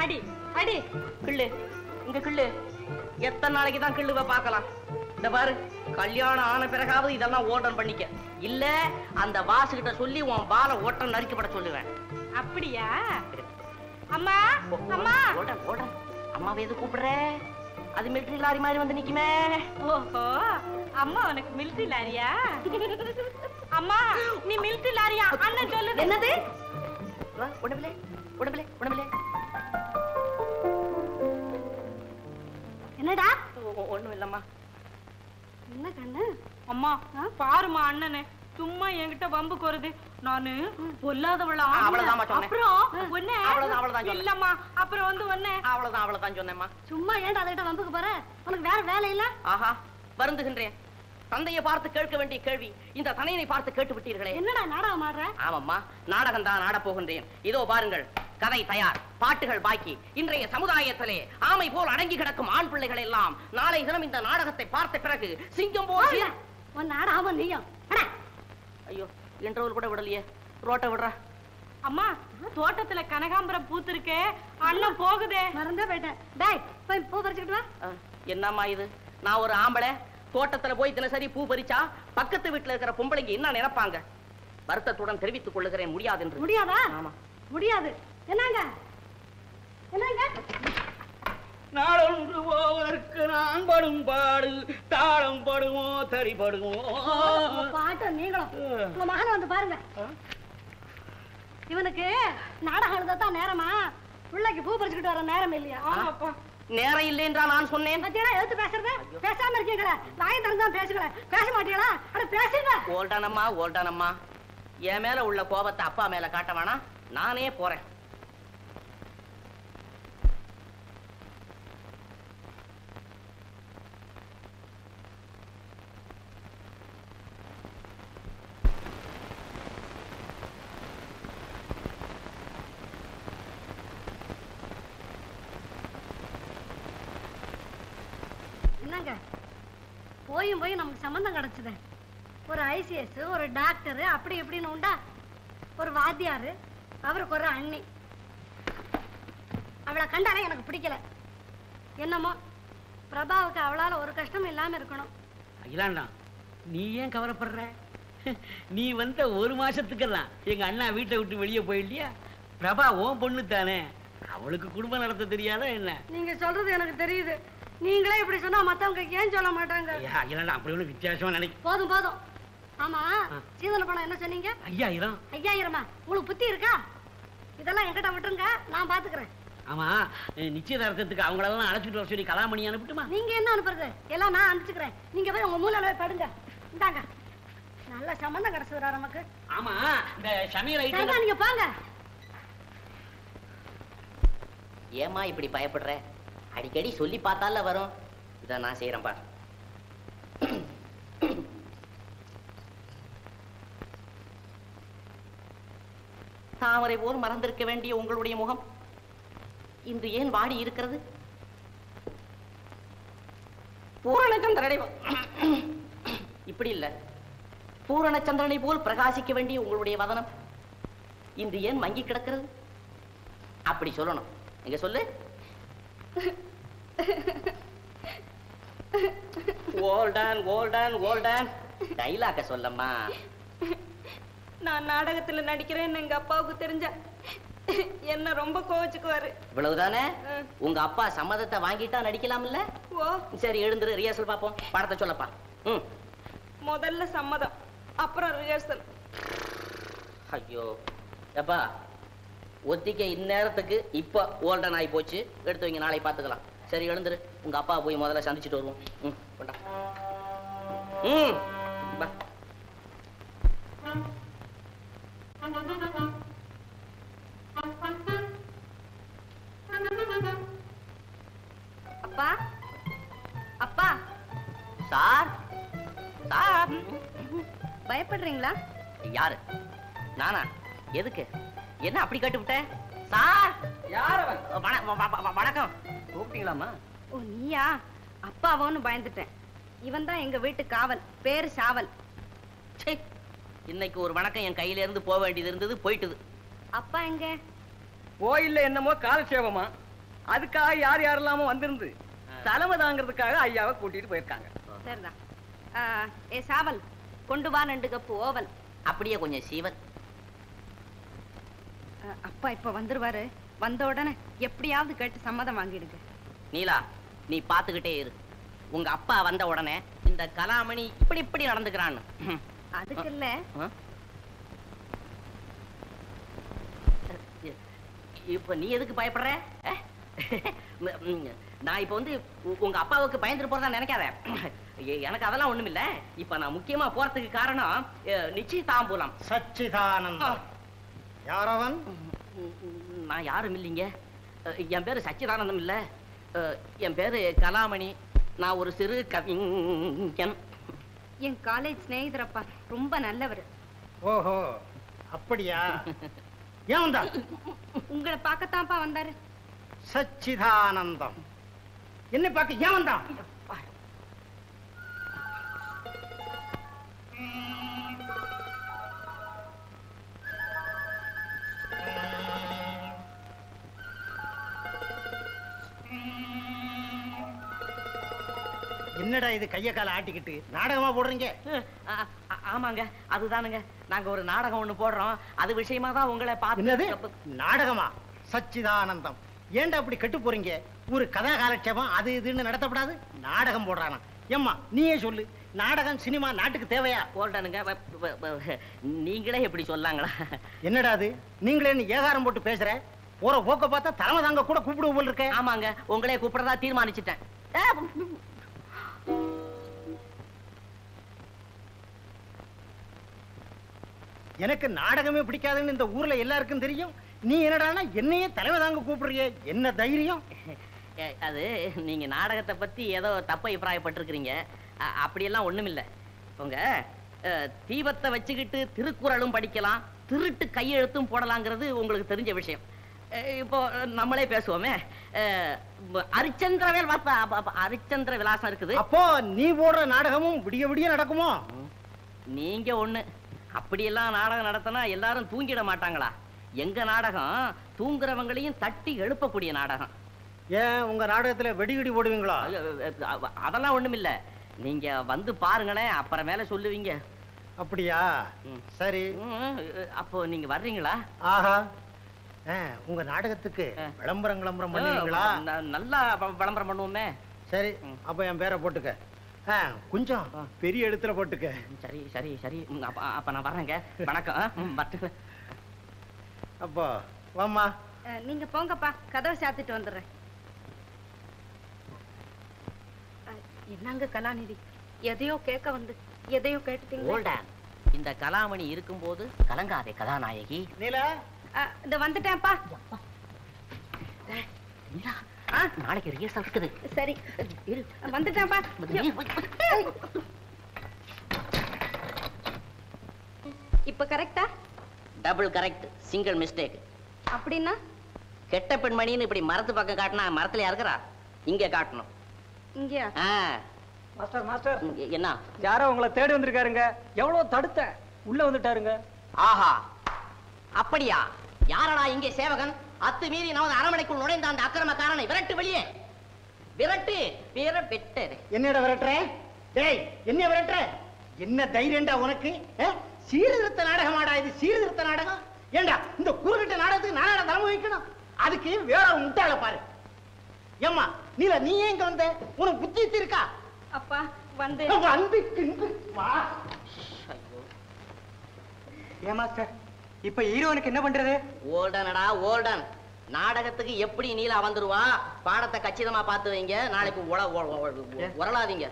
அடி அடி கிள்ளு இங்க கிள்ளு எத்தனை நாளைக்கு தான் கிள்ளுவ பார்க்கலாம் இந்த பாரு கல்யாணம் ஆன பிறகாவது இதெல்லாம் ஓட்டம் பண்ணிக்க இல்ல அந்த வாசுகிட்ட சொல்லி உன் பால ஓட்டம் நறுக்கப்பட சொல்லுவேன் அப்படியா அம்மா அம்மா ஓட ஓட அம்மாவை எது கூப்பிடுற அது மிலிட்டரி லாரி மாதிரி வந்து நிக்குமே ஓஹோ அம்மா உனக்கு மிலிட்டரி லாரியா அம்மா நீ மிலிட்டரி லாரியா அண்ணன் சொல்லு என்னது உடம்புல உடம்புல உடம்புல என்னடா ஒண்ணும் இல்லம்மா என்ன கண்ணு அம்மா பாருமா அண்ணனு சும்மா என்கிட்ட வம்புக்கு வருது நானு பொல்லாதவளா அவ்வளவுதாம்மா சொன்னேன். அப்புறம் ஒண்ணு அவ்வளவுதான், அவ்வளவுதான் சொன்னேன். இல்லம்மா அப்புறம் வந்து ஒண்ணு அவ்வளவுதான் அவ்வளவுதான் சொன்னேம்மா சும்மா ஏன்டா அதுகிட்ட வம்புக்கு போற உனக்கு வேற வேலை இல்ல ஆஹா வருந்துகின்றேன் தந்தையை பார்த்து கேட்க வேண்டிய கேள்வி இந்த தனையனை பார்த்து கேட்டு விட்டீர்களே என்னடா நாடகம் ஆடுற ஆமாம்மா நாடகம் தான் ஆடப் போகின்றேன் இதோ பாருங்கள் கதை தயார் பாட்டுகள் பாக்கி இன்றைய சமுதாயத்திலே ஆமை போல் அடங்கி கிடக்கும் ஆண் பிள்ளைகள் எல்லாம் நாளை தினம் இந்த நாடகத்தை பார்த்த பிறகு சிங்கம் போல் சீர்- உன் நாடகம் நீயும் அடா. ஐயோ இன்டர்வல் கூட விடலையே ரோட்டை விடுற அம்மா தோட்டத்துல கனகாம்பரம் பூத்திருக்கே அண்ணன் போகுதே மறந்தே போயிட்டேன் டேய் போய் பூ பறிச்சுக்கிட்டு வா அஹ், என்னம்மா இது நான் ஒரு ஆம்பளை தோட்டத்துல போய் தினசரி பூ பறிச்சா பக்கத்து வீட்டுல இருக்கிற பொம்பளைங்க என்ன நினைப்பாங்க வருத்தத்துடன் தெரிவித்துக் கொள்ளுகிறேன் முடியாது என்று முடியாதா ஆமா முடியாது என்னங்க என்னங்க நாளொன்று போவதற்கு நான் படும் பாடு தாளம் படுமோ தறி படுமோ பாட்டு நீங்களும் உங்க மகனை வந்து பாருங்க இவனுக்கு நாடகம் எழுதத்தான் நேரமா பிள்ளைக்கு பூ பறிச்சுக்கிட்டு வர நேரம் இல்லையா ஆமாப்பா. நேரம் இல்லை என்றா நான் சொன்னேன் பத்தியா எழுத்து பேசுறது பேசாம இருக்கீங்களே வாயை திறந்து தான் பேசுங்களேன் பேச மாட்டீங்களா அட பேசுங்க ஓல்டானம்மா ஓல்டானம்மா என் மேல உள்ள கோபத்தை அப்பா மேல காட்ட வேணாம் நானே போறேன் என்னங்க போயும் போய் நமக்கு சம்மந்தம் கிடைச்சது ஒரு ஐசிஎஸ் ஒரு டாக்டர் அப்படி இப்படின்னு உண்டா ஒரு வாத்தியாரு அவருக்கு ஒரு அண்ணி அவளை கண்டாலே எனக்கு பிடிக்கல என்னமோ பிரபாவுக்கு அவளால ஒரு கஷ்டமும் இல்லாம இருக்கணும் இதாண்டா நீ ஏன் கவலைப்படுற நீ வந்த ஒரு மாசத்துக்கெல்லாம் எங்க அண்ணா வீட்டை விட்டு வெளியே போயிட்டியா பிரபா ஓன் பொண்ணு தானே அவளுக்கு குடும்பம் நடத்த தெரியாதா என்ன நீங்க சொல்றது எனக்கு தெரியுது நீங்களே இப்படி சொன்னா மத்தவங்க ஏன் சொல்ல மாட்டாங்க ஐயா இல்லடா அப்படி ஒண்ணு வித்தியாசமா நினைக்க போதும் போதும் ஆமா சீதன பணம் என்ன சொன்னீங்க ஐயாயிரம் ஐயாயிரமா உங்களுக்கு புத்தி இருக்கா இதெல்லாம் என்கிட்ட விட்டுருங்க நான் பாத்துக்கிறேன் ஆமா அஹ், நிச்சயதார்த்தத்துக்கு அவங்களெல்லாம் அழைச்சிட்டு வர சொல்லி கலாமணி அனுப்பிட்டுமா நீங்க என்ன அனுப்புறது எல்லாம் நான் அனுப்பிச்சுக்கிறேன் நீங்க போய் உங்க மூலையில போய் படுங்க இந்தாங்க நல்ல சம்பந்தம் கிடைச்சதுரா நமக்கு ஆமா இந்த சமையல் சரிதான், ஐட்டம் நீங்க போங்க ஏமா இப்படி பயப்படுற அடிக்கடி சொல்லி பார்த்தால வரும் இதை நான் செய்யறேன் பார் தாமரை போல் மறந்திருக்க வேண்டிய உங்களுடைய முகம் இன்று ஏன் வாடி இருக்கிறது பூரணச்சந்திரனை போ- இப்படி இல்ல பூரணச்சந்திரனை போல் பிரகாசிக்க வேண்டிய உங்களுடைய வதனம் இன்று ஏன் மங்கி கிடக்கிறது அப்படி சொல்லணும் எங்க சொல்லு ஓல்டன் ஓல்டன் ஓல்டன் டைலாக்க சொல்லம்மா நான் நாடகத்துல நடிக்கிறேன்னு எங்க அப்பாவுக்கு தெரிஞ்ச என்ன ரொம்ப கோவச்சுக்குவாரு இவ்வளவுதானே உங்க அப்பா சம்மதத்தை வாங்கிட்டா நடிக்கலாம்ல ஓ சரி எழுந்துரு ரிஹர்சல் பாப்போம் படத்தை சொல்லப்பா ம் முதல்ல சம்மதம் அப்புறம் ரிஹர்சல் ஐயோ எப்பா ஒத்திக்க இந்நேரத்துக்கு இப்ப ஓல்டன் ஆகி போச்சு எடுத்து வைங்க நாளை பார்த்துக்கலாம் சரி எழுந்துரு உங்க அப்பா போய் முதல்ல சந்திச்சுட்டு வருவோம் ம் கொண்டா ம் பா அப்பா அப்பா சார் சார் பயப்படுறீங்களா யாரு நானா எதுக்கு என்ன அப்படி கட்டு விட்ட சார் யார் அவன் வண- வ- வ- வ- வணக்கம் கூப்பிட்டீங்களாமா ஓ நீயா அப்பாவோன்னு பயந்துட்டேன் இவன் தான் எங்க வீட்டு காவல் பேரு சாவல் ச்சே, இன்னைக்கு ஒரு வணக்கம் என் கையில இருந்து போக வேண்டியது இருந்தது போயிட்டுது அப்பா எங்க கோயில்ல என்னமோ காலட்சேபமா அதுக்காக யார் யாரெல்லாமோ வந்திருந்து தலைமை தாங்கிறதுக்காக ஐயாவை கூட்டிட்டு போயிருக்காங்க சரிதான் ஆ, ஏ சாவல் கொண்டு வா ரெண்டு கப்பு ஓவல் அப்படியே கொஞ்சம் சீவன் ஆ, அப்பா இப்ப வந்துருவாரு வந்த உடனே எப்படியாவது கேட்டு சம்மதம் வாங்கிடுங்க நீலா நீ பாத்துக்கிட்டே இரு உங்க அப்பா வந்த உடனே இந்த கலாமணி இப்படி இப்படி நடந்துக்கிறான்னு ம். அதுக்கு இல்ல ஆ? இப்ப நீ எதுக்கு பயப்படுற அஹ்? ம், நான் இப்ப வந்து உ- உங்க அப்பாவுக்கு பயந்துட்டு போறதா நினைக்காத எ- எனக்கு அதெல்லாம் ஒண்ணும் இல்ல இப்ப நான் முக்கியமா போறதுக்கு காரணம் அஹ், நிச்சயதாம்பூலம் சச்சிதானந்தம் யாரவன் ம், ம், நான் யாரும் இல்லைங்க அஹ், என் பேரு சச்சிதானந்தம் இல்ல அஹ், என் பேரு கலாமணி நான் ஒரு சிறு கவிஞன் என் காலேஜ் சிநேகிதரப்பா ரொம்ப நல்லவர் ஓஹோ அப்படியா ஏன் வந்தா உங்களை பார்க்கத்தான்ப்பா வந்தாரு சச்சிதானந்தம் என்ன பார்க்க ஏன் வந்தான் என்னடா இது கைய கால ஆட்டிக்கிட்டு நாடகமா போடுறீங்க ஆ, ஆ, ஆமாங்க அதுதானுங்க நாங்க ஒரு நாடகம் ஒண்ணு போடுறோம் அது விஷயமா தான் உங்களை என்னது பார்த்து நாடகமா சச்சிதானந்தம் ஏன்டா அப்படி கெட்டு போறீங்க ஒரு கதா காலட்சேபம் அது இதுன்னு நடத்தப்படாது நாடகம் போடுறானா ஏம்மா நீயே சொல்லு நாடகம் சினிமா நாட்டுக்கு தேவையா போல்டனுங்க வ- வ- வ- நீங்களே எப்படி சொல்லாங்களா என்னடா அது நீங்களே நீ ஏகாரம் போட்டு பேசுற போற போக்க பார்த்தா தலைமை தாங்க கூட கூப்பிடுவோம் போல் இருக்க ஆமாங்க உங்களே கூப்பிடுறதா தீர்மானிச்சிட்டேன் ஆ, எனக்கு நாடகமே பிடிக்காதுன்னு இந்த ஊர்ல எல்லாருக்கும் தெரியும் நீ என்னடான்னா என்னையே தலைமை தாங்க கூப்பிடுறியே என்ன தைரியம் ஏ, அது நீங்க நாடகத்தை பத்தி ஏதோ தப்பு அபிப்பிராயப்பட்டிருக்கிறீங்க அ- அப்படியெல்லாம் ஒண்ணுமில்ல உங்க அஹ், தீபத்தை வச்சுக்கிட்டு திருக்குறளும் படிக்கலாம் திருட்டு கையெழுத்தும் போடலாங்கிறது உங்களுக்கு தெரிஞ்ச விஷயம் அஹ், இப்போ அஹ், நம்மளே பேசுவோமே அஹ், ப- அரிச்சந்திரவேல் வாப்பா, அப்ப- அப்ப அரிச்சந்திர விலாசம் இருக்குது அப்போ நீ போடுற நாடகமும் விடிய விடிய நடக்குமோ நீங்க ஒண்ணு அப்படியெல்லாம் நாடகம் நடத்தினா எல்லாரும் தூங்கிட மாட்டாங்களா எங்க நாடகம் தூங்குறவங்களையும் தட்டி எழுப்பக்கூடிய நாடகம் ஏன் உங்க நாடகத்துல வெடிகிடி போடுவீங்களா ஐயோ, அ- அதெல்லாம் ஒண்ணுமில்ல நீங்க வந்து பாருங்களேன் அப்புறமேல சொல்லுவீங்க அப்படியா ம். சரி ம், அப்போ நீங்க வர்றீங்களா ஆஹா ஆ, உங்க நாடகத்துக்கு ஆ. விளம்பரம் விளம்பரம் பண்ணுவீங்களா ந- நல்லா வ- விளம்பரம் பண்ணுவோமே சரி ம். அப்ப என் பேரை போட்டுக்க ஆ, கொஞ்சம் ஆ. பெரிய இடத்துல போட்டுக்க சரி சரி சரி ம், அப்ப அப்ப நான் வர்றேங்க வணக்கம் ம், வரட்டுங்க. அப்போ வாம்மா அஹ், நீங்க போங்கப்பா கதவை சாத்திட்டு வந்துடுறேன் அஹ், என்னங்க கலாநிதி எதையோ கேட்க வந்து எதையோ கேட்டுட்டீங்க Hold on. இந்த கலாமணி இருக்கும்போது கலங்காதே கதாநாயகி நீலா இந்த வந்துட்டேன்ப்பா மீரா, நாளைக்கு ரிஹர்சல் இருக்குது சரி இரு. வந்துட்டேன்ப்பா இப்ப கரெக்டா டபுள் கரெக்ட் சிங்கிள் மிஸ்டேக் அப்படின்னா கெட்ட பெண்மணின்னு இப்படி மரத்து பக்கம் காட்டினா மரத்துல இருக்கிறா இங்க காட்டணும் இங்கயா ஆ, மாஸ்டர் மாஸ்டர் இங்க என்ன யாரோ உங்களை தேடி வந்திருக்காருங்க எவ்வளவு தடுத்தேன் உள்ள வந்துட்டாருங்க ஆஹா அப்படியா யாரடா இங்கே சேவகன் அத்து மீறி நமது அரமனைக்குள் நுழைந்த அந்த அக்கிரமக்காரனை விரட்டு வெளியே விரட்டு வீர பெட்டு என்னடா விரட்டுற டேய் என்ன விரட்டுற என்ன தைரியம்டா உனக்கு ஆ? சீர்திருத்த நாடகமாடா இது சீர்திருத்த நாடகம் ஏண்டா இந்த குறுகிட்ட நாடகத்துக்கு நானாடா தலைமை வைக்கணும் அதுக்கு வேற ஒரு முட்டாள பாரு ஏம்மா நீல நீ ஏன் இங்க வந்த உனக்கு புத்தி கித்தி இருக்கா அப்பா வந்து உங்க அன்புக்கு இன்பு வா ஏன் மாஸ்டர் இப்ப ஹீரோனுக்கு என்ன பண்றது ஓல்டனடா ஓல்டன் நாடகத்துக்கு எப்படி நீலா வந்துருவா பாடத்தை கச்சிதமா பார்த்து வைங்க நாளைக்கு உல உ- உ- உ- உரளாதீங்க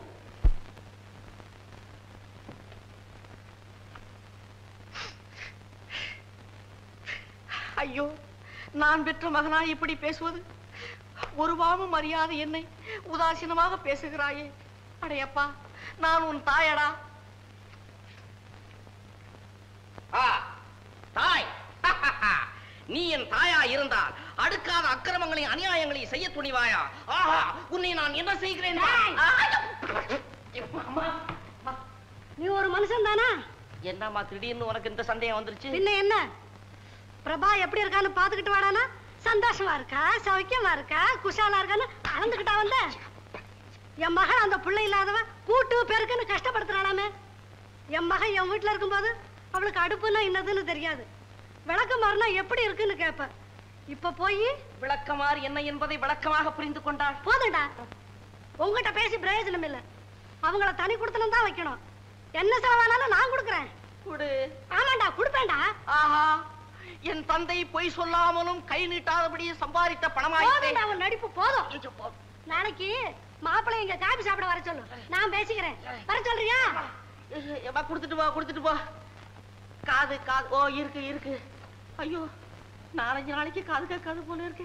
ஐயோ நான் பெற்ற மகனா இப்படி பேசுவது ஒரு பாவம் அறியாத என்னை உதாசீனமாக பேசுகிறாயே அடையப்பா நான் உன் தாயடா ஆ, தாய் நீ என் தாயா இருந்தால் அடுக்காத அக்கிரமங்களையும் அநியாயங்களையும் செய்ய துணிவாயா ஆஹா உன்னை நான் என்ன செய்கிறேன் ஆ, அம்மா, அம்மா. நீ ஒரு மனுஷன் தானா என்னம்மா திடீர்னு உனக்கு இந்த சந்தேகம் வந்துருச்சு பின்ன என்ன பிரபா எப்படி இருக்கான்னு பாத்துக்கிட்டு வாடானா சந்தோஷமா இருக்கா சௌக்கியமா இருக்கா குஷாலா இருக்கான்னு அளந்துக்கிட்டா வந்த என் மகன் அந்த பிள்ளை இல்லாதவன் கூட்டு பெருக்குன்னு கஷ்டப்படுத்துறானாமே என் மகன் என் வீட்டுல இருக்கும்போது அவளுக்கு அடுப்புன்னா என்னதுன்னு தெரியாது விளக்கு மாறினா எப்படி இருக்குன்னு கேட்ப இப்ப போய் விளக்கமாறு என்ன என்பதை விளக்கமாக புரிந்து கொண்டாள் போதும்டா உங்ககிட்ட பேசி பிரயோஜனம் இல்ல அவங்கள தனி கொடுத்தனும் தான் வைக்கணும் என்ன செலவானாலும் நான் கொடுக்குறேன் கொடு ஆமாண்டா கொடுப்பேன்டா ஆஹா என் தந்தை பொய் சொல்லாமலும் கை நீட்டாதபடி சம்பாதித்த பணமாயிற்றே போதும்டா உன் நடிப்பு போதும் நாளைக்கு மாப்பிள்ளை இங்க காபி சாப்பிட வர சொல்லு நான் பேசிக்கிறேன் வர சொல்றியா ஏப்பா கொடுத்துட்டு வா கொடுத்துட்டு வா காது காது ஓ இருக்கு இருக்கு ஐயோ நாலஞ்சு நாளைக்கு காது கேட்காது போல இருக்கு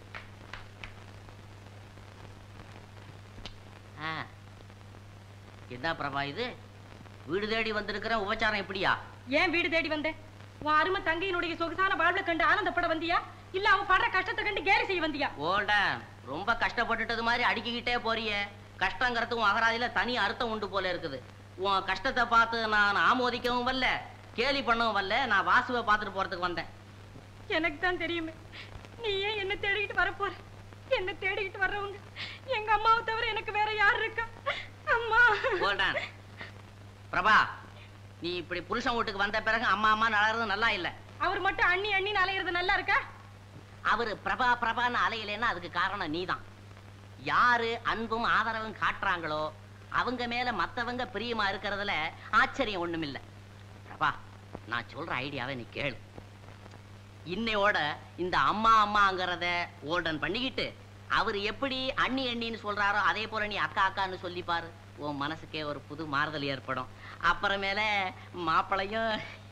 என்ன பிரபா இது வீடு தேடி வந்திருக்கிற உபச்சாரம் எப்படியா ஏன் வீடு தேடி வந்தேன் உன் அருமை தங்கையினுடைய சொகுசான வாழ்வை கண்டு ஆனந்தப்பட வந்தியா இல்ல அவன் படுற கஷ்டத்தை கண்டு கேலி செய்ய வந்தியா ஓல்டன் ரொம்ப கஷ்டப்பட்டுட்டது மாதிரி அடிக்கிக்கிட்டே போறியே கஷ்டங்கிறது உன் அகராதியில தனி அர்த்தம் உண்டு போல இருக்குது உன் கஷ்டத்தை பார்த்து நான் ஆமோதிக்கவும் வரல கேலி பண்ணவும் வரல நான் வாசுவை பார்த்துட்டு போறதுக்கு வந்தேன் எனக்கு தான் தெரியுமே நீ ஏன் என்ன தேடிக்கிட்டு வர போற என்ன தேடிக்கிட்டு வர்றவங்க எங்க அம்மாவை தவிர எனக்கு வேற யார் இருக்கா அம்மா கோல்டன் பிரபா நீ இப்படி புருஷன் வீட்டுக்கு வந்த பிறகு அம்மா அம்மா நலறது நல்லா இல்ல அவர் மட்டும் அண்ணி அண்ணின்னு அலையிறது நல்லா இருக்கா அவரு பிரபா பிரபான்னு அலையலைன்னா அதுக்கு காரணம் நீதான் யாரு அன்பும் ஆதரவும் காட்டுறாங்களோ அவங்க மேல மத்தவங்க பிரியமா இருக்கிறதுல ஆச்சரியம் ஒண்ணுமில்ல பிரபா நான் சொல்ற ஐடியாவை நீ கேளு இன்னையோட இந்த அம்மா அம்மாங்கிறத ஓல்டன் பண்ணிக்கிட்டு அவர் எப்படி அண்ணி அண்ணின்னு சொல்றாரோ அதே போல நீ அக்கா அக்கான்னு சொல்லி பாரு உன் மனசுக்கே ஒரு புது மாறுதல் ஏற்படும் அப்புறமேல மாப்பிளையும்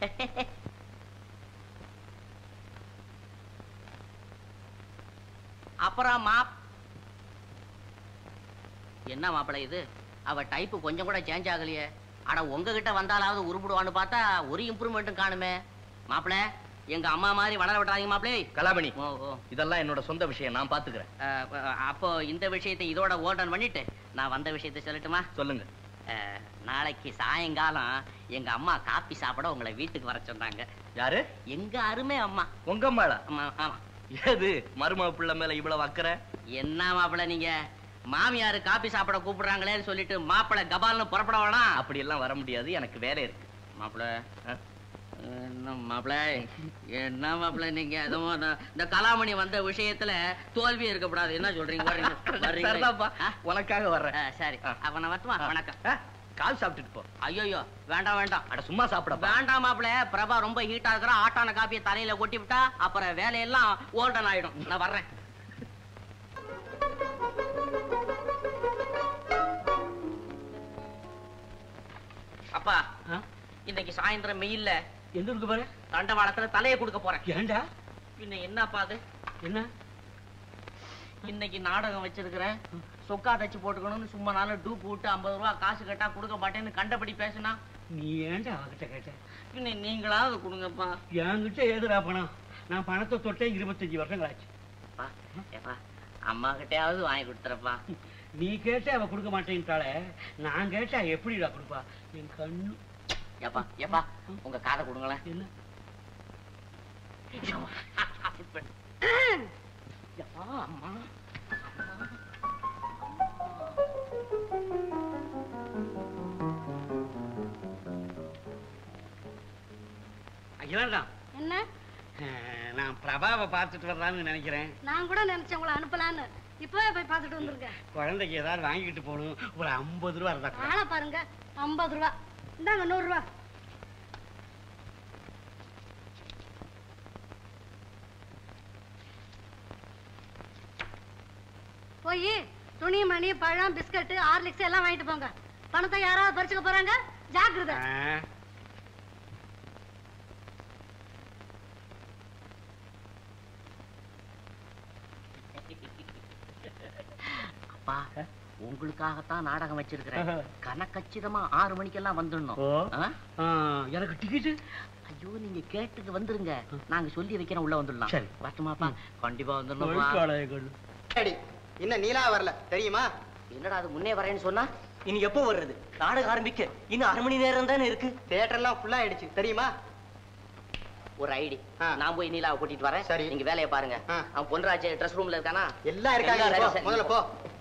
அப்புறம் மா என்ன மாப்பிளை இது அவ டைப்பு கொஞ்சம் கூட சேஞ்ச் ஆகலையே அட உங்ககிட்ட வந்தாலாவது உருப்பிடுவான்னு பார்த்தா ஒரு இம்ப்ரூவ்மெண்ட்டும் காணுமே மாப்பிளை எங்க அம்மா மாதிரி வளர விட்டாதீங்க மாப்பிளை கலாமணி ஓ ஓ இதெல்லாம் என்னோட சொந்த விஷயம் நான் பாத்துக்கிறேன் அஹ், அஹ், அப்போ இந்த விஷயத்தை இதோட ஓல்டன் பண்ணிட்டு நான் வந்த விஷயத்தை சொல்லட்டுமா சொல்லுங்க அஹ், நாளைக்கு சாயங்காலம் எங்க அம்மா காப்பி சாப்பிட உங்களை வீட்டுக்கு வர சொன்னாங்க யாரு எங்க அருமை அம்மா உங்க அம்மாளா ஆமா ஆமா ஏது மருமக பிள்ளை மேல இவ்வளவு அக்கறை என்ன மாப்பிளை நீங்க மாமியார் காப்பி சாப்பிட கூப்பிடுறாங்களேன்னு சொல்லிட்டு மாப்பிளை கபால்னு புறப்பட வேணாம் அப்படி எல்லாம் வர முடியாது எனக்கு வேலை இருக்கு மாப்பிளை ஆ? என்ன மாப்பிளை என்ன மாப்பிளை நீங்க ஏதோ நான் இந்த கலாமணி வந்த விஷயத்துல தோல்வி இருக்கக்கூடாது என்ன சொல்றீங்க வர்றீங்க வர்றீங்க சரிதான்ப்பா ஆ? உனக்காக வர்றேன் ஆ, சரி ஆ. அப்ப நான் வரட்டுமா ஆ. வணக்கம் ஆ, கால் சாப்பிட்டுட்டு போ ஐயோ வேண்டாம் வேண்டாம் அட சும்மா சாப்பிடப்பா வேண்டாம் மாப்பிள பிரபா ரொம்ப ஹீட்டா இருக்கிறா ஆட்டான காப்பியை தலையில கொட்டி விட்டா அப்புறம் வேலையெல்லாம் ஓல்டன் ஆயிடும் நான் வர்றேன் அப்பா ஆ? இன்னைக்கு சாயந்தரம் மெயில்ல எந்த இருக்கு பாரு தண்டவாளத்துல தலையை கொடுக்க போறேன் ஏண்டா பின்ன என்னப்பா அது என்ன இன்னைக்கு நாடகம் வச்சிருக்கிறேன் சொக்கா தச்சு போட்டுக்கணும்னு சும்மா நாளும் டூ போட்டு ஐம்பது ரூபா காசு கேட்டா கொடுக்க மாட்டேன்னு கண்டபடி பேசினா நீ ஏன்டா அவகிட்ட கேட்ட பின்ன நீங்களாவது கொடுங்கப்பா என்கிட்ட ஏதுடா பணம் நான் பணத்தை தொட்டே இருபத்தஞ்சு வருஷங்கள் ஆச்சு அப்பா, ஏப்பா அம்மா கிட்டயாவது வாங்கி கொடுத்துறப்பா நீ கேட்ட அவ கொடுக்க மாட்டேன்ட்டாளே நான் கேட்டா எப்படிடா கொடுப்பா என் கண்ணு ஏப்பா ஏப்பா உங்க காதை கொடுங்களேன் என்ன ஏப்பா அம்மா அகிலாண்டா என்ன நான் பிரபாவை பார்த்துட்டு வரலான்னு நினைக்கிறேன் நான் கூட நினைச்சேன் உங்களை அனுப்பலான்னு இப்பவே போய் பார்த்துட்டு வந்திருக்கேன் குழந்தைக்கு ஏதாவது வாங்கிட்டு போகணும் ஒரு ஐம்பது ரூபா இருந்தா கூட. ஆளை பாருங்க ஐம்பது ரூபா இந்தாங்க நூறு ரூபா போய் துணி மணி பழம் பிஸ்கட் ஹார்லிக்ஸ் எல்லாம் வாங்கிட்டு போங்க பணத்தை யாராவது பறிச்சுக்க போறாங்க ஜாக்கிரதை ஆ, அப்பா உங்களுக்காகத்தான் நாடகம் வச்சிருக்கிறேன் கனக்கச்சிதமா ஆறு மணிக்கெல்லாம் வந்துடணும் ஓ. ஆ? ஆ, எனக்கு டிக்கெட்டு ஐயோ நீங்க கேட்டுட்டு வந்துருங்க நாங்க சொல்லி வைக்கிறோம் உள்ள வந்துடலாம் சரி. வரட்டுமாப்பா கண்டிப்பா வந்துடணும்ப்பா சரி இன்னும் நீலா வரல தெரியுமா என்னடா அது முன்னே வரேன்னு சொன்னா இனி எப்போ வர்றது நாடகம் ஆரம்பிக்க இன்னும் அரை மணி நேரம் தானே இருக்கு தியேட்டர் எல்லாம் ஃபுல்லா ஆயிடுச்சு தெரியுமா ஒரு ஐடி ஆ. நான் போய் நீலாவை கூட்டிட்டு வரேன் சரி. நீங்க வேலையை பாருங்க ஆ. அவன் பொன்ராஜ் ட்ரெஸ் ரூம்ல இருக்கானா எல்லாம் இருக்காங்க எல்லாம் போ, ready, sir. முதல்ல போ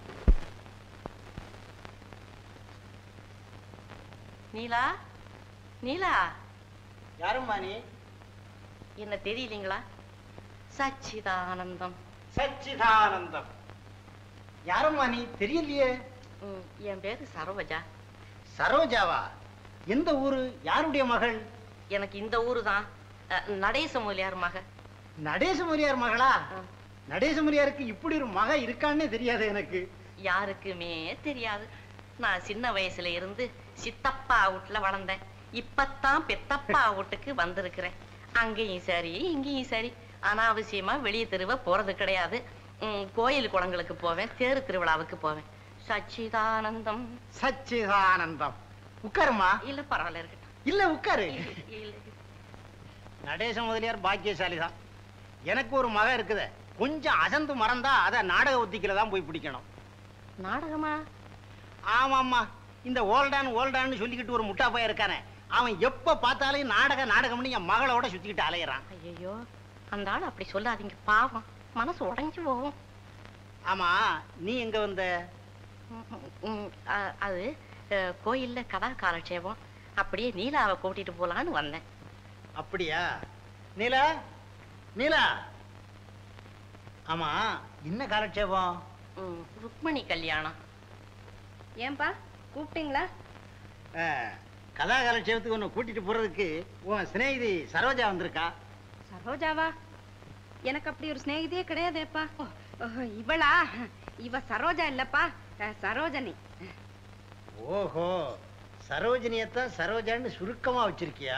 நீலா நீலா யாரும்மா நீ என்ன தெரியலீங்களா சச்சிதானந்தம் சச்சிதானந்தம் யாரும்மா நீ தெரியலையே ம், என் பேரு சரோஜா சரோஜாவா எந்த ஊரு யாருடைய மகள் எனக்கு இந்த ஊரு தான் நடேச முதலியார் மக நடேசமுரியார் மகளா ஆ. நடேசமுரியாருக்கு இப்படி ஒரு மக இருக்கான்னே தெரியாது எனக்கு யாருக்குமே தெரியாது நான் சின்ன வயசுல இருந்து சித்தப்பா வீட்டுல வளர்ந்தேன் இப்பத்தான் பெத்தப்பா வீட்டுக்கு வந்திருக்கிறேன் அங்கேயும் சரி இங்கேயும் சரி அனாவசியமா வெளியே தெருவ போறது கிடையாது ம், கோயில் குளங்களுக்கு போவேன் தேரு திருவிழாவுக்கு போவேன் சச்சிதானந்தம் சச்சிதானந்தம் உட்காருமா இல்ல பரவாயில்ல இருக்கட்டும் இல்ல உட்காரு இல்ல, இல்ல. நடேச முதலியார் பாக்கியசாலி தான் எனக்கு ஒரு மக இருக்குது கொஞ்சம் அசந்து மறந்தா அதை நாடக ஒத்திக்கில தான் போய் பிடிக்கணும் நாடகமா ஆமாம்மா இந்த ஓல்டான் ஓல்டான்னு சொல்லிக்கிட்டு ஒரு முட்டா பையன் இருக்கானே அவன் எப்ப பார்த்தாலும் நாடக நாடகம்னு என் மகளோட சுத்திக்கிட்டு அலையிறான் ஐயோ அந்த ஆள் அப்படி சொல்லாதீங்க பாவம் மனசு உடைஞ்சு போகும் ஆமா நீ எங்க வந்த ம், ம், அ- அது அஹ், கோயில்ல கதா காலட்சேபம் அப்படியே நீலாவை கூட்டிட்டு போலான்னு வந்தேன் அப்படியா நீலா நீலா ஆமா என்ன காலட்சேபம் ம், ருக்மணி கல்யாணம் ஏன்பா கூப்பிட்டீங்களா ஆ, கதா காலட்சேபத்துக்கு உன்னை கூட்டிட்டு போறதுக்கு உன் சிநேகிதி சரோஜா வந்திருக்கா சரோஜாவா எனக்கு அப்படி ஒரு சிநேகிதியே கிடையாதேப்பா ஓ, ஓ, இவளா இவ சரோஜா இல்லப்பா அஹ், சரோஜனி ஓஹோ சரோஜினியத்தான் சரோஜான்னு சுருக்கமா வச்சிருக்கியா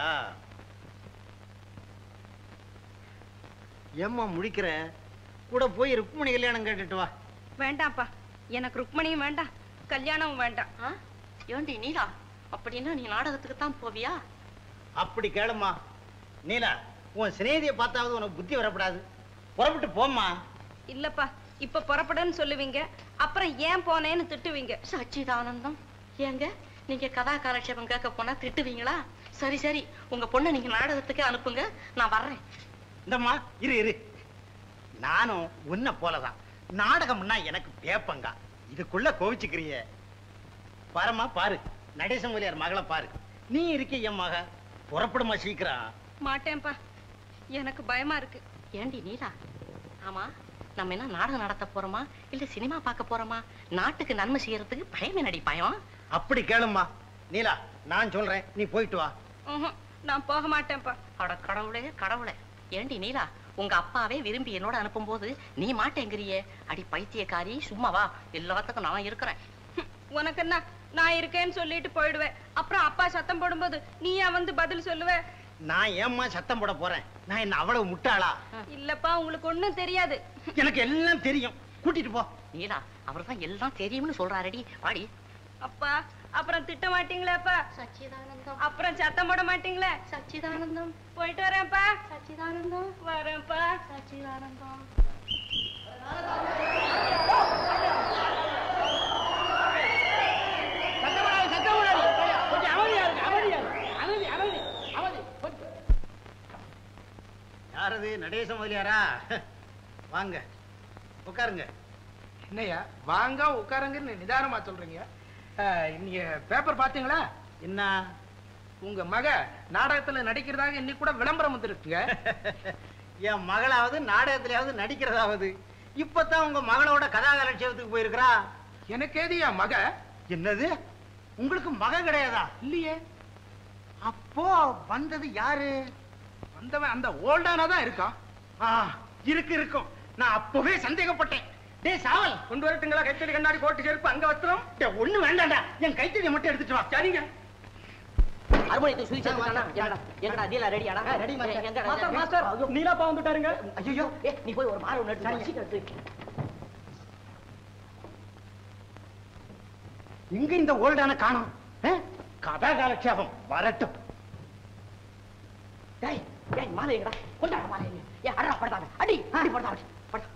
ஏம்மா முடிக்கிற கூட போய் ருக்மணி கல்யாணம் கேட்டுட்டு வா வேண்டாம்ப்பா எனக்கு ருக்மணியும் வேண்டாம் கல்யாணமும் வேண்டாம் ஆ? ஏண்டி நீலா அப்படின்னா நீ நாடகத்துக்கு தான் போவியா அப்படி கேளும்மா நீலா உன் சிநேகிதியை பார்த்தாவது உனக்கு புத்தி வரப்படாது புறப்பட்டு போம்மா இல்லப்பா இப்ப புறப்படுன்னு சொல்லுவீங்க அப்புறம் ஏன் போனேன்னு திட்டுவீங்க சச்சிதானந்தம் ஏங்க நீங்க கதா காலட்சேபம் கேட்க போனா திட்டுவீங்களா சரி சரி உங்க பொண்ணை நீங்க நாடகத்துக்கு அனுப்புங்க நான் வர்றேன் இந்தம்மா இரு இரு நானும் உன்னை போலதான் நாடகம்னா எனக்கு பேப்பங்க இதுக்குள்ள கோவிச்சுக்கிறிய பாரும்மா பாரு நடேசன் முதலியார் மகளை பாரு நீ இருக்க என் மக புறப்படுமா சீக்கிரம் மாட்டேன்ப்பா எனக்கு பயமா இருக்கு ஏண்டி நீலா ஆமா நம்ம என்ன நாடகம் நடத்த போறோமா இல்ல சினிமா பார்க்க போறோமா நாட்டுக்கு நன்மை செய்யறதுக்கு பயமே நடி பயம் அப்படி கேளும்மா நீலா நான் சொல்றேன் நீ போயிட்டு வா ம்ஹும், நான் போக மாட்டேன்ப்பா அட கடவுளே கடவுளே ஏண்டி நீலா உங்க அப்பாவே விரும்பி என்னோட அனுப்பும்போது நீ மாட்டேங்கிறியே அடி பைத்தியக்காரி சும்மா வா எல்லாத்துக்கும் நான் இருக்கிறேன் ஹம், உனக்கு என்ன நான் இருக்கேன்னு சொல்லிட்டு போயிடுவேன் அப்புறம் அப்பா சத்தம் போடும்போது நீயா வந்து பதில் சொல்லுவ நான் ஏம்மா சத்தம் போட போறேன் நான் என்ன அவ்வளவு முட்டாளா இல்லப்பா உங்களுக்கு ஒண்ணும் தெரியாது எனக்கு எல்லாம் தெரியும் கூட்டிட்டு போ நீலா அவர்தான் எல்லாம் தெரியும்னு சொல்றாரடி வாடி அப்பா அப்புறம் திட்ட மாட்டீங்களேப்பா சச்சிதானந்தம் அப்புறம் சத்தம் போட மாட்டீங்களே சச்சிதானந்தம் போயிட்டு வரேன்ப்பா சச்சிதானந்தம் வரேன்ப்பா சச்சிதானந்தம் யாரது நடேச முதலியாரா வாங்க உட்காருங்க என்னய்யா வாங்க உட்காருங்கன்னு நிதானமா சொல்றீங்க அஹ், நீங்க பேப்பர் பாத்தீங்களா என்ன உங்க மக நாடகத்துல நடிக்கிறதாக இன்னைக்கு கூட விளம்பரம் வந்துருக்குங்க என் மகளாவது நாடகத்திலாவது நடிக்கிறதாவது இப்பதான் உங்க மகளோட கதாகலட்சியத்துக்கு போயிருக்கிறா எனக்கு ஏதியா மக என்னது உங்களுக்கு மக கிடையாதா இல்லையே அப்போ வந்தது யாரு வந்தவன் அந்த ஓல்டானா தான் இருக்கான் ஆ, இருக்கு இருக்கும் நான் அப்பவே சந்தேகப்பட்டேன் டேய் சாவல் கொண்டு வரட்டுங்களா கைத்தறி கண்ணாடி கோட்டு செருப்பு அங்க வஸ்திரம் டேய், ஒண்ணு வேண்டாம்டா என் கைத்தடியை மட்டும் எடுத்துட்டு வா சரிங்க அருமணியத்தை சுவிச்சு எங்கடா எங்கடா டீலா ரெடியாடா ரெடி மாஸ்டர். எங்கடா மாஸ்டர் நீலாப்பா வந்துட்டாருங்க ஐயோ ஏ நீ போய் ஒரு மாறு ஒன்று எடுத்து வா, சீக்கிரம் எடுத்து வை. இங்க இந்த ஓல்டான காணோம் ஆ? கதாகாலட்சேபம் வரட்டும் டேய் டேய் மாலை எங்கடா கொண்டாட மாலை எங்க ஏ அடடா படுத்தாங்க அடி அடி படுத்தாங்க படுத்தா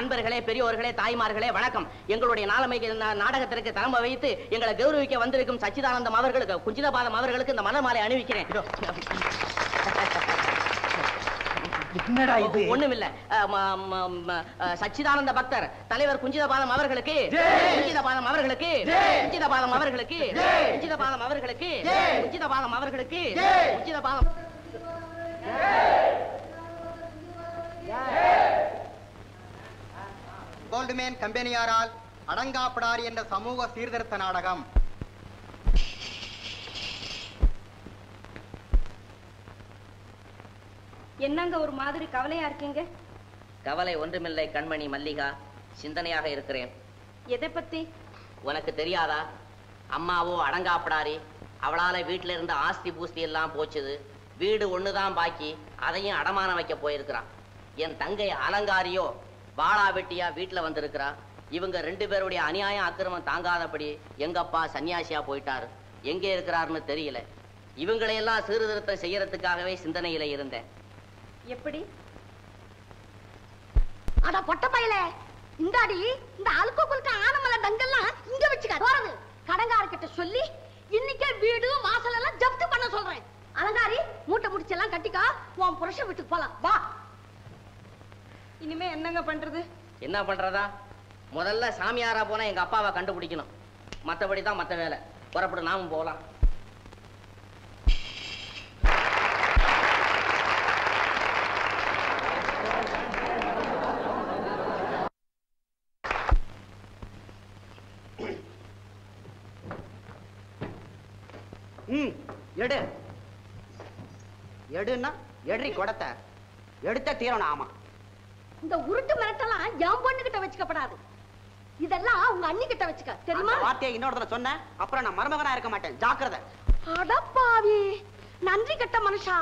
அன்பர்களே பெரியோர்களே தாய்மார்களே வணக்கம் எங்களுடைய நாளமை நா- நாடகத்திற்கு தலைமை வைத்து எங்களை கௌரவிக்க வந்திருக்கும் சச்சிதானந்தம் அவர்களுக்கு குஞ்சிதபாதம் அவர்களுக்கு இந்த மலர் மாலை அணிவிக்கிறேன் என்னடா இது ஒண்ணுமில்ல அஹ், ம- ம- ம- அஹ், சச்சிதானந்த பக்தர் தலைவர் குஞ்சிதபாதம் அவர்களுக்கு குஞ்சிதபாதம் அவர்களுக்கு குஞ்சிதபாதம் அவர்களுக்கு குஞ்சிதபாதம் அவர்களுக்கு குஞ்சிதபாதம் அவர்களுக்கு குஞ்சிதபாதம் கோல்டுமேன் கம்பெனியாரால் அடங்காப்படார் என்ற சமூக சீர்திருத்த நாடகம் என்னங்க ஒரு மாதிரி கவலையா இருக்கீங்க கவலை ஒன்றுமில்லை கண்மணி மல்லிகா சிந்தனையாக இருக்கிறேன் எதை பத்தி உனக்கு தெரியாதா அம்மாவோ அடங்காப்படாரி அவளால வீட்டுல இருந்த ஆஸ்தி பூஸ்தி எல்லாம் போச்சுது வீடு ஒண்ணுதான் பாக்கி அதையும் அடமானம் வைக்க போயிருக்கிறான் என் தங்கை அலங்காரியோ வாளா வெட்டியா வீட்டுல வந்திருக்கிறா இவங்க ரெண்டு பேருடைய அநியாயம் அக்கிரமம் தாங்காதபடி எங்க அப்பா சன்னியாசியா போயிட்டாரு எங்கே இருக்கிறாருன்னு தெரியல இவங்களையெல்லாம் சீர்திருத்தம் செய்யறதுக்காகவே சிந்தனையில இருந்தேன் எப்படி அட பொட்ட பயலே இந்தாடி இந்த அழுக்க குலுக்க ஆனமலை டங்கெல்லாம் இங்க வச்சுக்க போறது கடங்காரக்கிட்ட சொல்லி இன்னைக்கே வீடு வாசல் எல்லாம் ஜப்தி பண்ண சொல்றேன் அலங்காரி மூட்டை முடிச்செல்லாம் கட்டிக்கா உன் புருஷன் வீட்டுக்கு போலாம் வா இனிமே என்னங்க பண்றது என்ன பண்றதா முதல்ல சாமியாரா போனா எங்க அப்பாவை கண்டுபிடிக்கணும் மத்தபடி தான் மத்த வேலை புறப்படு நாமும் போகலாம் ம் எடு எடுன்னா எட்ரி குடத்தை எடுத்த தீரணும் ஆமா இந்த உருட்டு மிரட்டெல்லாம் என் பொண்ணு கிட்ட வச்சுக்கப்படாது இதெல்லாம் உங்க அண்ணி கிட்ட வச்சுக்க தெரியுமா அந்த வார்த்தையை இன்னொரு தடவை சொன்னேன் அப்புறம் நான் மருமகனா இருக்க மாட்டேன் ஜாக்கிரதை அடப்பாவி நன்றி கெட்ட மனுஷா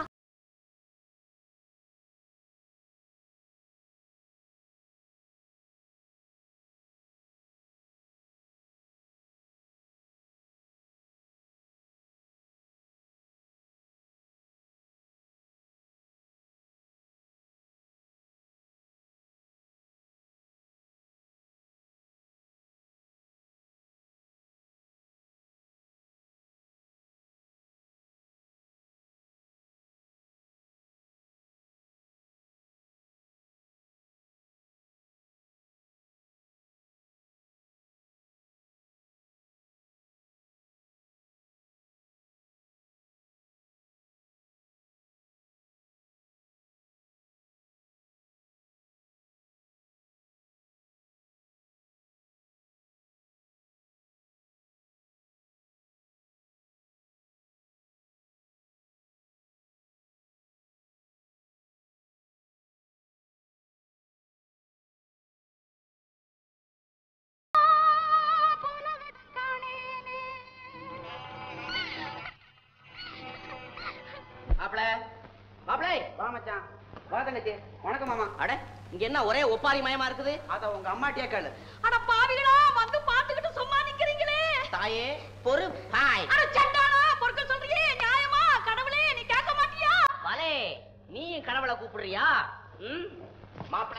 மாப்பிள மாப்பிளை வா மச்சான் வா தங்கச்சி வணக்கம் மாமா அட இங்க என்ன ஒரே ஒப்பாரி மயமா இருக்குது அத உங்க அம்மாட்டியே கேளு அட பாவிகளா வந்து பாத்துக்கிட்டு சும்மா நிக்கிறீங்களே தாயே பொறு பாய் அட சண்டானா பொறுக்க சொல்றியே நியாயமா கடவுளே நீ கேட்க மாட்டியா வலே நீ கடவுளை கூப்பிடுறியா ம் மாப்பிள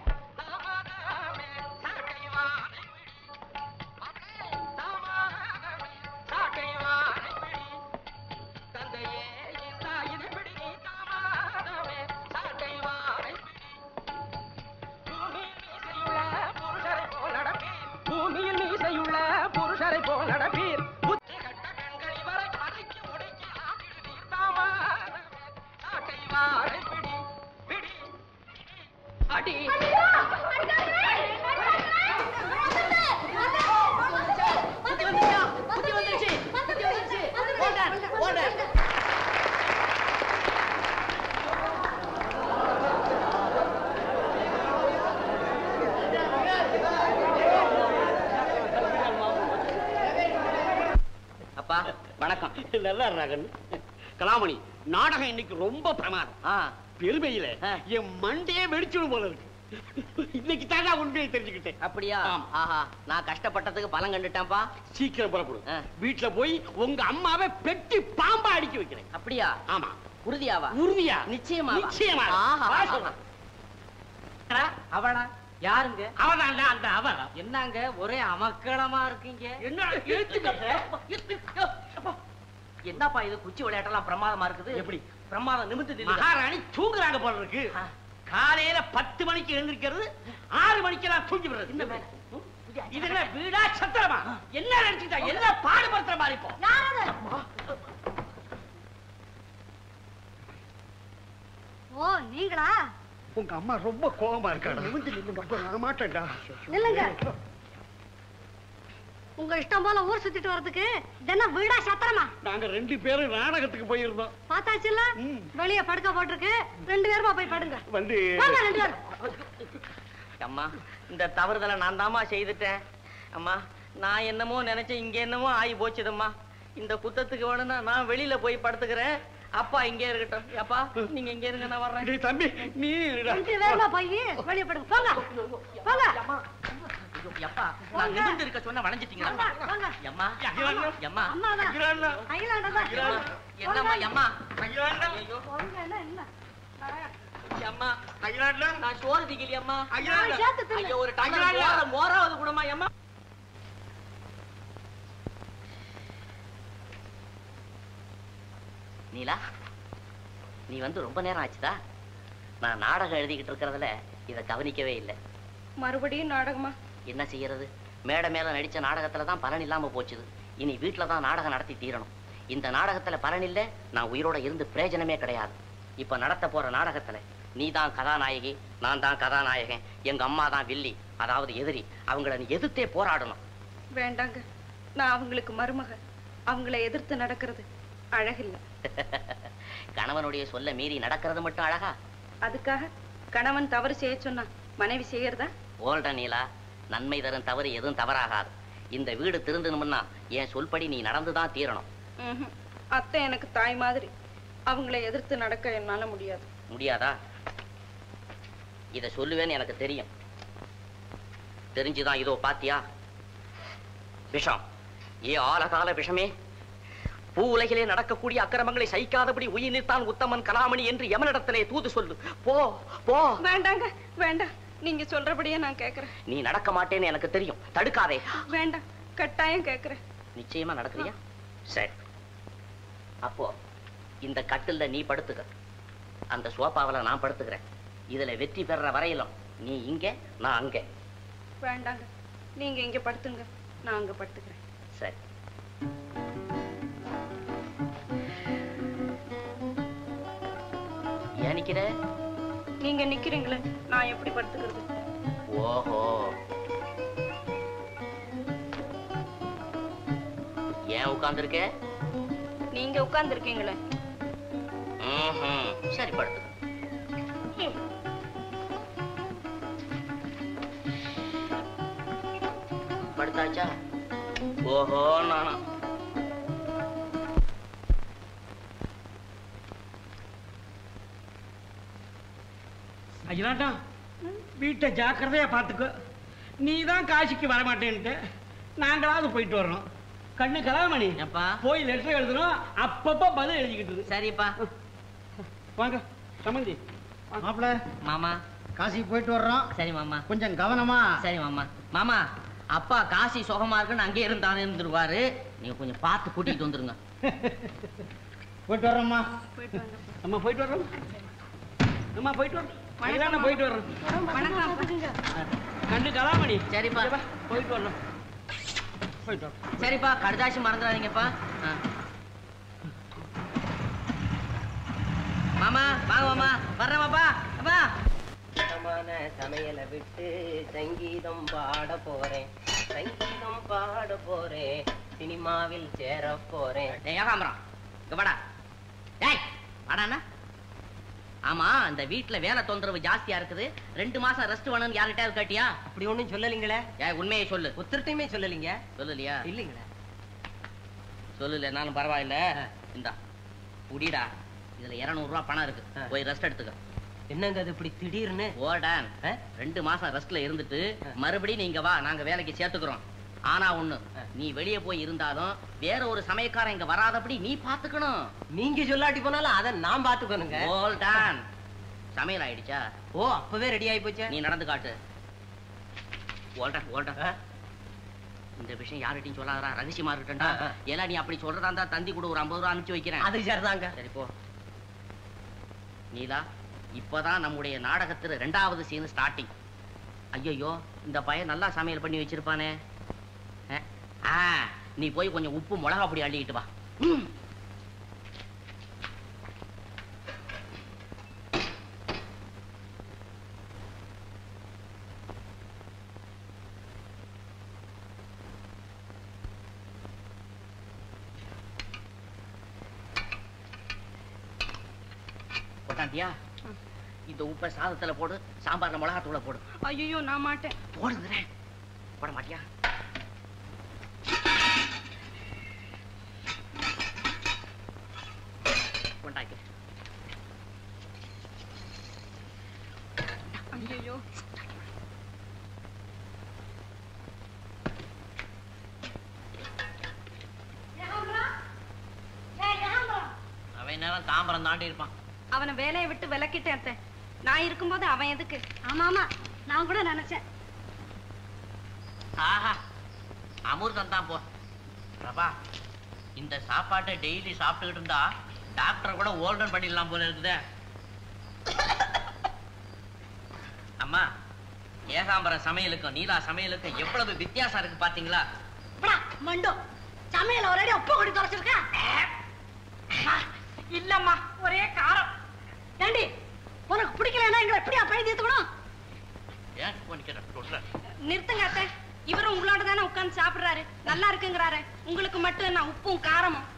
பூமியில் மீசையுள்ள புருஷரை போல் நடப்பீர் அடி புத்தி வந்துருச்சா? புத்தி வந்துருச்சு புத்தி வந்துருச்சு ஓடர் ஓடர் அப்பா வணக்கம் நல்லா இருறாங்கன்னு கலாமணி நாடகம் இன்னைக்கு ரொம்ப பிரமாதம் ஆ பெருமையில ஆ. என் மண்டையே வெடிச்சிடும் போல இருக்கு இன்னைக்கு தான் நான் உண்மையை தெரிஞ்சுக்கிட்டேன் அப்படியா ஆமா. ஆஹா நான் கஷ்டப்பட்டதுக்கு பலன் கண்டுட்டேன்ப்பா சீக்கிரம் புறப்படு ஆ. வீட்டுல போய் உங்க அம்மாவை பெட்டி பாம்பா அடிக்க வைக்கிறேன் அப்படியா ஆமா உறுதியாவா உறுதியா நிச்சயமா நிச்சயமா ஆஹா வா ஆஹா. சொல்றேன். அவளா யாருங்க அவதான்டா அந்த அவ என்னங்க ஒரே அமக்களமா இருக்கீங்க என்ன என்னப்பா இது குச்சி விளையாட்டெல்லாம் பிரமாதமா இருக்குது எப்படி பிரமாதம் நிமித்து நில்லுங்க. மகாராணி தூங்குறாங்க போல இருக்கு ஆ. காலையில பத்து மணிக்கு எழுந்திருக்கிறது ஆறு மணிக்கு எல்லாம் தூங்கி விடுறது இந்த மேல. இது என்ன வீடா சத்திரமா என்ன நினைச்சுட்டா என்ன பாடுபடுத்துற மாதிரி இப்போ ஓ நீங்களா உங்க அம்மா ரொம்ப கோபமா இருக்காடா நான் மாட்டேன்டா நில்லுங்க உங்க இஷ்டம் போல ஊர் சுத்திட்டு வர்றதுக்கு தினம் வீடா சத்திரமா நாங்க ரெண்டு பேரும் நாடகத்துக்கு போயிருந்தோம் பார்த்தாச்சுல்ல வெளிய படுக்க போட்டிருக்கு ரெண்டு பேருமா போய் படுங்க வந்து வாங்க ரெண்டு பேரும் அம்மா இந்த தவறுதலை நான் தாம்மா செய்துட்டேன் அம்மா நான் என்னமோ நினைச்சேன் இங்க என்னமோ ஆகி போச்சுதம்மா இந்த குத்தத்துக்கு வேணும்னா நான் வெளியில போய் படுத்துக்கிறேன் அப்பா இங்கே இருக்கட்டும் அப்பா நீங்க இங்க இருங்க நான் வர்றேன் டேய் தம்பி நீ இருடா. ரெண்டு பேருமா போய் வெளிய படுங்க போங்க போங்க ஐயோ, அப்பா நான் நிமிர்ந்து இருக்க சொன்ன வளைஞ்சிட்டீங்களா வாங்க, வாங்க. அம்மா அம்மா அம்மாதான் அகிலாண்டா. அகிலாண்டதான் என்னம்மா அம்மா அகிலாண்டா. ஐயோ போங்க, என்ன என்ன அம்மா அகிலாண்டா. நான் சோறு திக்கலையே அம்மா அகிலாண்டா. சேர்த்து தின்னு. ஐயோ ஒரு டம்ளர் அகிலாண்டா. மோர மோராவது கூடமா அம்மா நீலா நீ வந்து ரொம்ப நேரம் ஆச்சுதா நான் நாடகம் எழுதிக்கிட்டு இருக்கிறதுல இதை கவனிக்கவே இல்லை மறுபடியும் நாடகமா என்ன செய்யறது மேடை மேல நடிச்ச நாடகத்துல தான் பலன் இல்லாம போச்சுது இனி வீட்டுல தான் நாடகம் நடத்தி தீரணும் இந்த நாடகத்துல பலன் இல்ல நான் உயிரோட இருந்து பிரயோஜனமே கிடையாது இப்ப நடத்த போற நாடகத்துல நீ தான் கதாநாயகி நான் தான் கதாநாயகன் எங்க அம்மா தான் வில்லி அதாவது எதிரி அவங்கள நீ எதிர்த்தே போராடணும் வேண்டாங்க நான் அவங்களுக்கு மருமக அவங்கள எதிர்த்து நடக்கிறது அழகில்லை கணவனுடைய சொல்ல மீறி நடக்கிறது மட்டும் அழகா அதுக்காக கணவன் தவறு செய்ய சொன்னா மனைவி செய்யறதா ஓல்ட நீலா நன்மை தரும் தவறு எதுவும் தவறாகாது இந்த வீடு திருந்தணும்னா என் சொல்படி நீ நடந்துதான் தீரணும் ம்ஹும். அத்தை எனக்கு தாய் மாதிரி அவங்கள எதிர்த்து நடக்க என்னால முடியாது முடியாதா இத சொல்லுவேன்னு எனக்கு தெரியும் தெரிஞ்சுதான் இதோ பாத்தியா விஷம் ஏ ஆலகால விஷமே பூ உலகிலே நடக்கக்கூடிய அக்கிரமங்களை சகிக்காதபடி உயிர் நிற்தான் உத்தமன் கலாமணி என்று எமனிடத்திலே தூது சொல்லு போ போ வேண்டாங்க வேண்டாம் நீங்க சொல்றபடியே நான் கேக்குறேன் நீ நடக்க மாட்டேன்னு எனக்கு தெரியும் தடுக்காதே வேண்டாம் கட்டாயம் கேக்குறேன் நிச்சயமா நடக்கிறியா சரி அப்போ இந்த கட்டில்ல நீ படுத்துக்க அந்த சோபாவுல நான் படுத்துக்கிறேன் இதுல வெற்றி பெற வரையிலும் நீ இங்க நான் அங்க வேண்டாங்க நீங்க இங்க படுத்துங்க நான் அங்க படுத்துக்கிறேன் சரி ஏன் நிக்கிற நீங்க நிக்கிறீங்களே நான் எப்படி படுத்துக்கிறது ஓஹோ ஏன் உட்கார்ந்திருக்க நீங்க உட்கார்ந்து இருக்கீங்களே ம்ஹும். சரி படுத்து படுத்தாச்சா ஓஹோ நானா அகிலாண்டா வீட்டை ஜாக்கிரதையா பார்த்துக்கோ நீ தான் காசிக்கு வர மாட்டேன்ட்டு நாங்களாவது போயிட்டு வர்றோம் கண்ணு கலாமணி ஏப்பா போய் லெட்டர் எழுதணும் அப்பப்போ பதில் எழுதிக்கிட்டு சரிப்பா வாங்க சம்மந்தி மாப்பிள மாமா காசிக்கு போயிட்டு வர்றோம் சரி மாமா கொஞ்சம் கவனமா சரி மாமா மாமா அப்பா காசி சுகமா இருக்குன்னு அங்கே இருந்தாலும் இருந்துருவாரு நீங்க கொஞ்சம் பார்த்து கூட்டிட்டு வந்துருங்க போயிட்டு வர்றோம்மா போயிட்டு வாங்க அம்மா போயிட்டு வர்றோம் அம்மா போயிட்டு வர்றோம் அகிலாண்டா போயிட்டு வர்றோம் கண்ணு கலாமணி சரிப்பா இங்க வா, போயிட்டு வர்றோம் போயிட்டு வர்றோம் சரிப்பா கடுதாசி மறந்துடாதீங்கப்பா ஆ. மாமா வாங்க மாமா வர்றேன் மாப்பா அப்பா சமையலை விட்டு சங்கீதம் பாட போறேன் சங்கீதம் பாட போறேன் சினிமாவில் சேர போறேன் டேய் ஏகாம்பரம் இங்க வாடா டேய் வாடாண்ணா ஆமா அந்த வீட்ல வேலை தொந்தரவு ஜாஸ்தியா இருக்குது ரெண்டு மாசம் ரெஸ்ட் வேணும்னு யார்கிட்டயாவது கேட்டியா அப்படி ஒண்ணும் சொல்லலீங்களே ஏ உண்மையை சொல்லு ஒருத்தர்ட்டையுமே சொல்லலீங்க சொல்லலையா இல்லீங்களே சொல்லலைனாலும் பரவாயில்ல இந்தா புடிடா இதுல 200 ரூபாய் பணம் இருக்கு ஆ. போய் ரெஸ்ட் எடுத்துக்க என்னங்க அது இப்படி திடீர்னு ஓடான் ரெண்டு மாசம் ரெஸ்ட்ல இருந்துட்டு மறுபடியும் நீங்க வா நாங்க வேலைக்கு சேர்த்துக்கிறோம் ஆனா ஒண்ணு நீ வெளியே போய் இருந்தாலும் வேற ஒரு சமயக்காரன் இங்க வராதபடி நீ பாத்துக்கணும் நீங்க சொல்லாட்டி போனாலும் அதை நான் பாத்துக்கணுங்க ஓல்டான் சமையல் ஆயிடுச்சா ஓ அப்பவே ரெடி ஆயி போச்சே நீ நடந்து காட்டு ஓல்டா ஓல்டா இந்த விஷயம் யார்கிட்டயும் சொல்லாதடா ரகசியமா இருக்கட்டா ஆ, ஆ. ஏன்னா நீ அப்படி சொல்றதா இருந்தா தந்தி கூட ஒரு ஐம்பது ரூபா அனுப்பிச்சு வைக்கிறேன் அது சரிதாங்க சரி போ நீலா இப்பதான் நம்முடைய நாடகத்துல ரெண்டாவது சீன் ஸ்டார்டிங் ஐயோ இந்த பையன் நல்லா சமையல் பண்ணி வச்சிருப்பானே அஹ், ஆ நீ போய் கொஞ்சம் உப்பு மிளகா பொடி அள்ளிக்கிட்டு வா ம். போட்டாண்டியா இந்த உப்பை சாதத்துல போடு சாம்பார்ல மிளகாத்தூளை போடு ஐயோ நான் மாட்டேன் போடுங்கிறேன் போட மாட்டியா கொண்டாக்கி ஐயோ அவன் நேரம் தாம்பரம் தாண்டி இருப்பான் அவனை வேலையை விட்டு விலக்கிட்டேன் அத்தை. நான் இருக்கும்போது அவன் எதுக்கு ஆமா ஆமா நான் கூட நினைச்சேன் ஆஹா அமிர்தம் தான் போ பிரபா இந்த சாப்பாட்டை டெய்லி சாப்பிட்டுக்கிட்டு இருந்தா டாக்டர் கூட ஓல்டன் பண்ணிடலாம் போல இருக்குதே அம்மா ஏகாம்பரம் சமையலுக்கும் நீலா சமையலுக்கும் எவ்வளவு வித்தியாசம் இருக்கு பாத்தீங்களா போடா, மண்டு சமையல ஒரே உப்பு கொடி தொலைச்சிருக்க இல்லம்மா ஒரே காரம் ஏண்டி உனக்கு பிடிக்கலன்னா எங்களை எப்படியா பழி தீர்த்துக்கணும் ஏன் பண்ணிக்கிறேன் சொல்றேன் நிறுத்துங்க அத்தை இவரும் உங்களோட தானே உட்கார்ந்து சாப்பிடுறாரு நல்லா இருக்குங்கிறாரு உங்களுக்கு மட்டும் என்ன உப்பும் காரமும்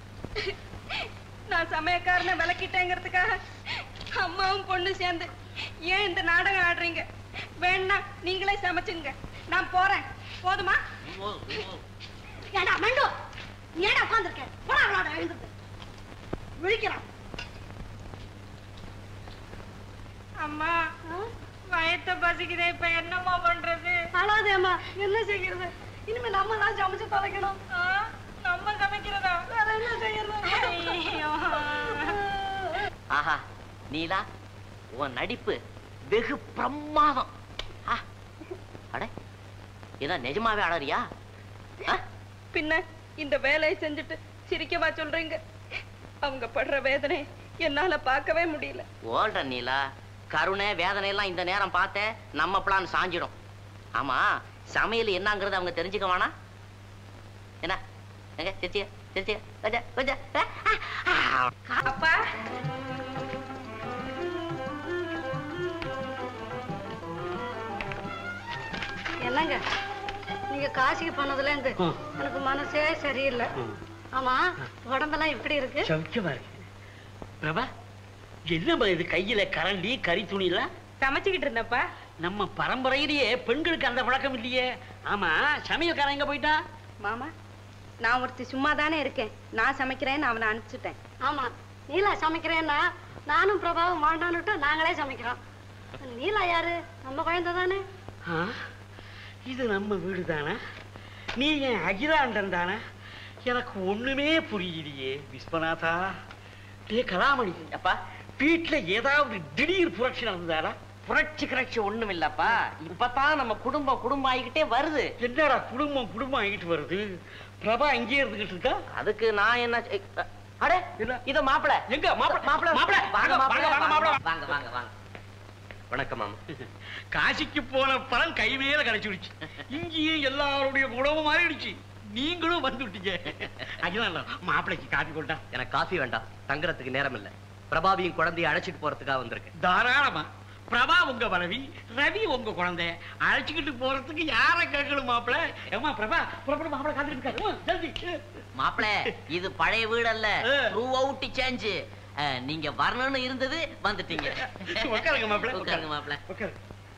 நான் சமயக்காரனை விளக்கிட்டேங்கிறதுக்காக அம்மாவும் பொண்ணு சேர்ந்து ஏன் இந்த நாடகம் ஆடுறீங்க வேணா நீங்களே சமைச்சுங்க நான் போறேன் போதுமா ஓ, ஓ. ஏண்டா மண்டு நீ ஏடா உட்காந்துருக்க போடா அவளோட எழுந்துட்டு விழிக்கிறான் அம்மா வயத்த பசிக்குதே இப்ப என்னம்மா பண்றது அழாதேம்மா என்ன செய்கிறது இனிமே நம்ம தான் சமைச்சு தொலைக்கணும் ஆ, நம்ம சமைக்கிறதா வேற என்ன செய்யறது ஐயோ. ஆஹா நீலா உன் நடிப்பு வெகு பிரமாதம் ஆ, அட இதான் நிஜமாவே அழறியா ஆ? பின்ன இந்த வேலையை செஞ்சுட்டு சிரிக்கவா சொல்றீங்க அவங்க படுற வேதனை என்னால பார்க்கவே முடியல ஓல்ற நீலா கருணை வேதனை எல்லாம் இந்த நேரம் பார்த்தேன் நம்ம பிளான் சாஞ்சிடும் ஆமா சமையல் என்னங்கிறது அவங்க தெரிஞ்சுக்க வேணாம் என்ன எங்க சிரிச்சிய சிரிச்சிய கொஞ்சம் கொஞ்சம் ஆ, ஆ, ஆ. அப்பா என்னங்க நீங்க காசிக்கு போனதுல இருந்து ம். எனக்கு மனசே சரியில்லை ம். ஆமா உடம்பெல்லாம் எப்படி இருக்கு சௌக்கியமா இருக்கு பிரபா என்னம்மா இது கையில கரண்டி கறி துணிலாம் சமைச்சுக்கிட்டு இருந்தப்பா நம்ம பரம்பரையிலேயே பெண்களுக்கு அந்த பழக்கம் இல்லையே ஆமா சமையல்காரன் எங்க போயிட்டான் மாமா நான் ஒருத்தி சும்மா தானே இருக்கேன் நான் சமைக்கிறேன்னு அவனை அனுப்பிச்சுட்டேன் ஆமா நீலா சமைக்கிறேன்னா நானும் பிரபாவும் வாழ்ந்தான்னுட்டு நாங்களே சமைக்கிறோம் நீலா யாரு நம்ம குழந்தை தானே ஆ, இது நம்ம வீடு தானே நீ என் அகிலாண்டன் தானே எனக்கு ஒண்ணுமே புரியலையே விஸ்வநாதா டே கலாமணி அப்பா வீட்டுல ஏதாவது திடீர் புரட்சி நடந்ததாடா புரட்சி கிரட்சி ஒண்ணும் இல்லப்பா இப்பதான் நம்ம குடும்பம் குடும்பம் ஆகிக்கிட்டே வருது என்னடா குடும்பம் குடும்பம் ஆகிட்டு வருது பிரபா இங்கே இருந்துகிட்டு இருக்கா அதுக்கு நான் என்ன செய்- அ, அடே என்ன? இது மாப்பிள எங்க மாப்பிள மாப்பிள மாப்பிள வாங்க வாங்க மாப்பிள வாங்க மாப்பிள வாங்க வாங்க வாங்க வணக்கம் மாமா காசிக்கு போன பலன் கை மேல கிடைச்சிடுச்சு இங்கேயும் எல்லாருடைய குணமும் மாறிடுச்சு நீங்களும் வந்துட்டீங்க அகிலாண்டம் மாப்பிளைக்கு காப்பி கொண்டா எனக்கு காஃபி வேண்டாம் தங்குறதுக்கு நேரம் இல்ல பிரபாவியும் குழந்தைய அழைச்சிட்டு போறதுக்காக வந்திருக்கேன் தாராளமா பிரபா உங்க மனைவி ரவி உங்க குழந்தை அழைச்சுக்கிட்டு போறதுக்கு யார கேட்கணும் மாப்பிள ஏமா பிரபா புறப்பட மாப்பிள காத்துட்டு இருக்காரு ஜல்தி மாப்பிள இது பழைய வீடு அல்ல ஆ. த்ரூ அவுட் சேஞ்ச் நீங்க வரணும்னு இருந்தது வந்துட்டீங்க உட்காருங்க மாப்பிள உட்காருங்க மாப்பிள உட்காரு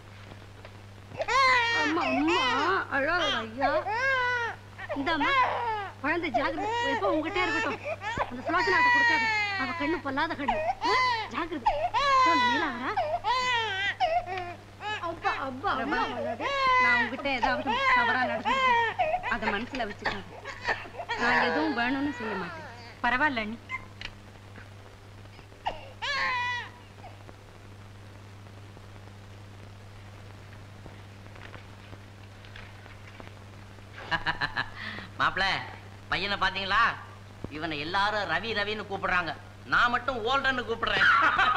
அம்மா அம்மா அழாத ஐயா இந்தாம்மா குழந்தை ஜாகிரதை எப்போ உங்ககிட்டே இருக்கட்டும் அந்த சுலோச்சனாட்ட கொடுக்காது அவ கண்ணு பொல்லாத கண்ணு ஆ? ஜாகிரதை ஓ, நீலா வரா அப்பா அப்பா அம்மா வராதே. நான் உங்ககிட்ட ஏதாவது தவறா நடந்துருக்கேன் அதை மனசுல வச்சுக்காத நான் எதுவும் வேணும்னு செய்ய மாட்டேன் பரவாயில்ல அண்ணி மாப்பிள பையனை பாத்தீங்களா இவனை எல்லாரும் ரவி ரவின்னு கூப்பிடுறாங்க நான் மட்டும் ஓல்டன்னு கூப்பிடுறேன்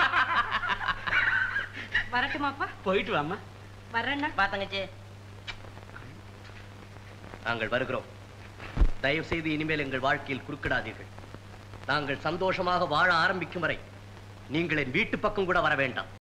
வரட்டுமாப்பா போயிட்டு வாமா வர்றேன்னா பாத்தங்கச்சி நாங்கள் வருகிறோம் தயவு செய்து இனிமேல் எங்கள் வாழ்க்கையில் குறுக்கிடாதீர்கள் நாங்கள் சந்தோஷமாக வாழ ஆரம்பிக்கும் வரை நீங்கள் என் வீட்டு பக்கம் கூட வர வேண்டாம்